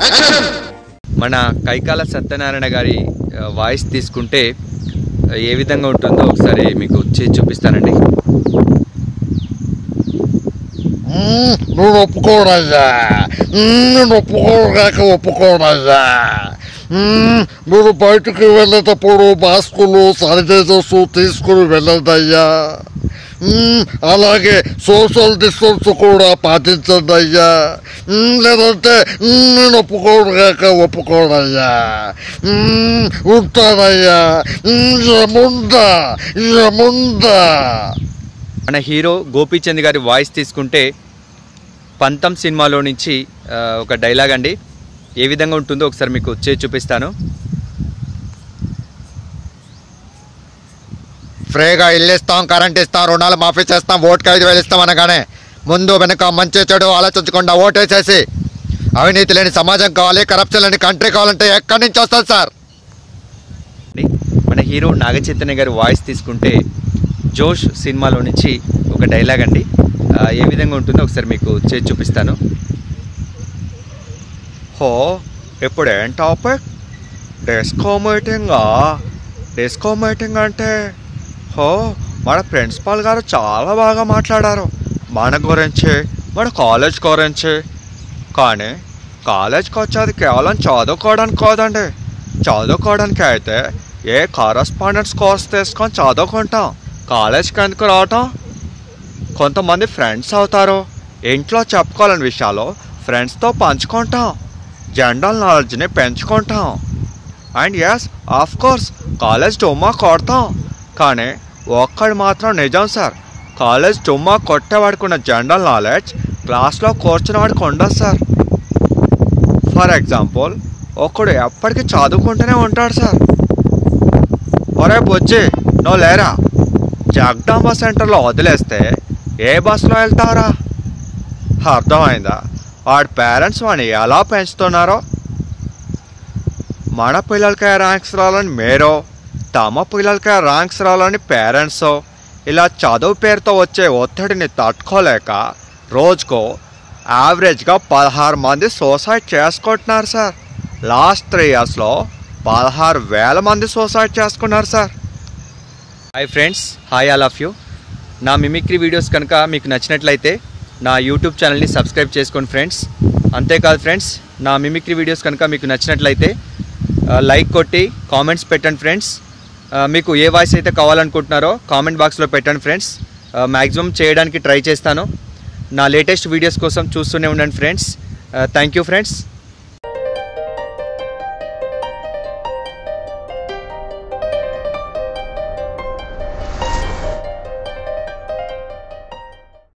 మన కైకాల సత్యనారాయణ గారి ఆ, వాయిస్ తీసుకుంటే ఆ, ఏ విధంగా ఉంటుందో ఒకసారి మీకు చేసి చూపిస్తానండి మ్మ్, నువ్వు ఒప్పుకోడయ్యా మ్మ్, నేను ఒప్పుకోగాక ఒప్పుకోడయ్యా మ్మ్, మీరు బయటకు వెళ్ళేటప్పుడు మాస్కులు శానిటైజర్స్ తీసుకుని వెళ్ళండి మ్మ్, అలాగే సోషల్ డిస్టెన్స్ కూడా పాటించండి అయ్యా మ్మ్, లేదంటే మ్మ్, నేను ఒప్పుకోగాక ఒప్పుకోడయ్యా మ్మ్, ఉంటానయ్యా మ్మ్, యముందా యముందా మన హీరో గోపీచంద్ గారి వాయిస్ తీసుకుంటే పంతం సినిమాలో నుంచి ఆ, ఒక డైలాగ్ అండి ఏ విధంగా ఉంటుందో ఒకసారి మీకు చేసి చూపిస్తాను ఫ్రీగా ఇల్లు ఇస్తాం కరెంట్ ఇస్తాం రుణాలు మాఫీ చేస్తాం ఓటుకి ఐదు వేలు ఇస్తాం అనగానే ముందు వెనక మంచి చెడు ఆలోచించకుండా ఓటేసేసి అవినీతి లేని సమాజం కావాలి కరప్షన్ లేని కంట్రీ కావాలంటే ఎక్కడి నుంచి వస్తుంది సార్ అండి. మన హీరో నాగ చైతన్య గారి వాయిస్ తీసుకుంటే జోష్ సినిమాలో నుంచి ఒక డైలాగ్ అండి ఆ, ఏ విధంగా ఉంటుందో ఒకసారి మీకు చేసి చూపిస్తాను హో ఇప్పుడు ఏం టాపిక్ డెస్కో మీటింగా డెస్కో మీటింగ్ అంటే హో మన ప్రిన్సిపాల్ గారు చాలా బాగా మాట్లాడారు మన గురించి మన కాలేజ్ గురించి కానీ కాలేజ్కి వచ్చేది కేవలం చదువుకోవడానికి కాదండి చదువుకోవడానికి అయితే ఏ కరస్పాండెన్స్ కోర్స్ తీసుకొని చదువుకుంటాం కాలేజ్కి ఎందుకు రావటం కొంతమంది ఫ్రెండ్స్ అవుతారు ఇంట్లో చెప్పుకోవాలని విషయాలు ఫ్రెండ్స్తో పంచుకుంటాం జనరల్ నాలెడ్జ్ని పెంచుకుంటాం and yes of course college డుమ్మా కొడతాం కానీ ఒక్కడు మాత్రం నిజం సార్ కాలేజ్ డుమ్మా కొట్టేవాడికి ఉన్న జనరల్ నాలెడ్జ్ క్లాస్లో కూర్చున్న వాడికి ఉండదు సార్ ఫర్ ఎగ్జాంపుల్ ఒకడు ఎప్పటికీ చదువుకుంటూనే ఉంటాడు సార్ ఒరే బొజ్జి నువ్వు లేరా జగదాంబ సెంటర్లో వదిలేస్తే ఏ బస్సులో వెళ్తారా అర్థమైందా వాడి పేరెంట్స్ వాడిని ఎలా పెంచుతున్నారో మన పిల్లలకే ర్యాంక్స్ రావాలని మీరో తమ పిల్లలకే ర్యాంక్స్ రావాలని పేరెంట్స్ ఇలా చదువు పేరుతో వచ్చే ఒత్తిడిని తట్టుకోలేక రోజుకో యావరేజ్గా పదహారు మంది సూసైడ్ చేసుకుంటున్నారు సార్ లాస్ట్ త్రీ ఇయర్స్లో పదహారు వేల మంది సూసైడ్ చేసుకున్నారు sir hi friends hi all of you నా మిమిక్రీ వీడియోస్ కనుక మీకు నచ్చినట్లయితే నా యూట్యూబ్ ఛానల్ని సబ్స్క్రైబ్ చేసుకోండి ఫ్రెండ్స్ అంతేకాదు ఫ్రెండ్స్ నా మిమిక్రీ వీడియోస్ కనుక మీకు నచ్చినట్లయితే ఆ, లైక్ కొట్టి కామెంట్స్ పెట్టండి ఫ్రెండ్స్ ఆ, మీకు ఏ వాయిస్ అయితే కావాలనుకుంటున్నారో కామెంట్ బాక్స్లో పెట్టండి ఫ్రెండ్స్ మ్యాక్సిమం చేయడానికి ట్రై చేస్తాను నా లేటెస్ట్ వీడియోస్ కోసం చూస్తూనే ఉండండి ఫ్రెండ్స్ థ్యాంక్ యూ ఫ్రెండ్స్